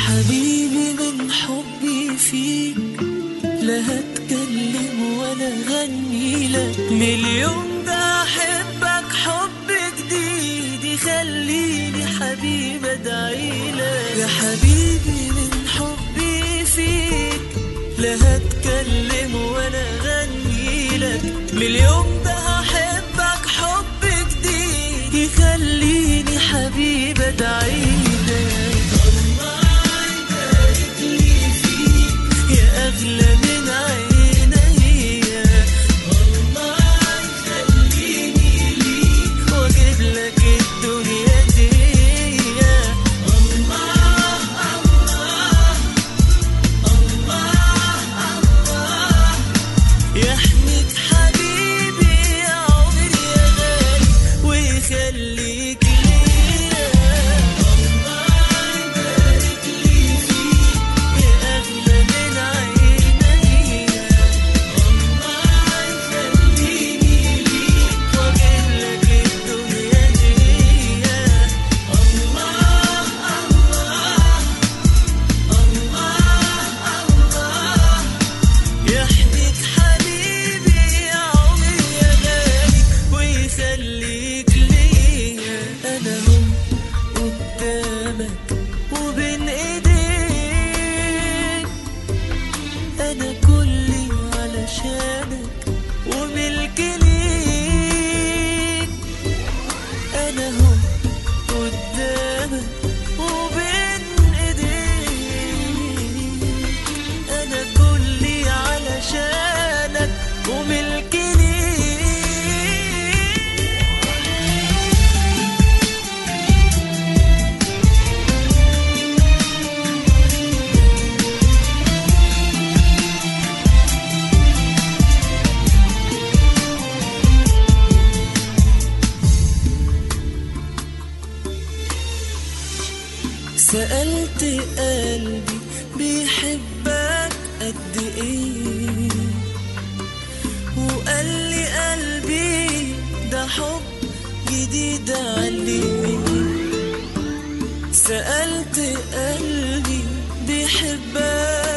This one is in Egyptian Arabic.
حبيبي من حبي فيك لا هتكلم ولا غني لك مليون ده احبك حب جديد يخليني حبيب ادعي لك يا حبيبي من حبي فيك لا هتكلم ولا غني لك مليون ده احبك حب جديد يخليني حبيب ادعي لك الله يبارك لي فيك يا اغلى من عيني الله يخليني ليك واجيب لك الدنيا دي الله الله الله يحميك حبيبي يا عمري يا غالي ويخليك ليا الله يبارك لي فيك يا أغلى من عيني الله يخليني ليك وأجيب لك الدنيا دي الله يحميك حبيبي يا عمري يا غالي ويخليك ليا انا هم قدامك وبين ايديك انا كلي علشانك وملك ليك انا هم قدامك وبين ايديك انا كلي علشانك وملك ليك سألت قلبي بيحبك قد ايه وقال لي قلبي ده حب جديد عليه سألت قلبي بيحبك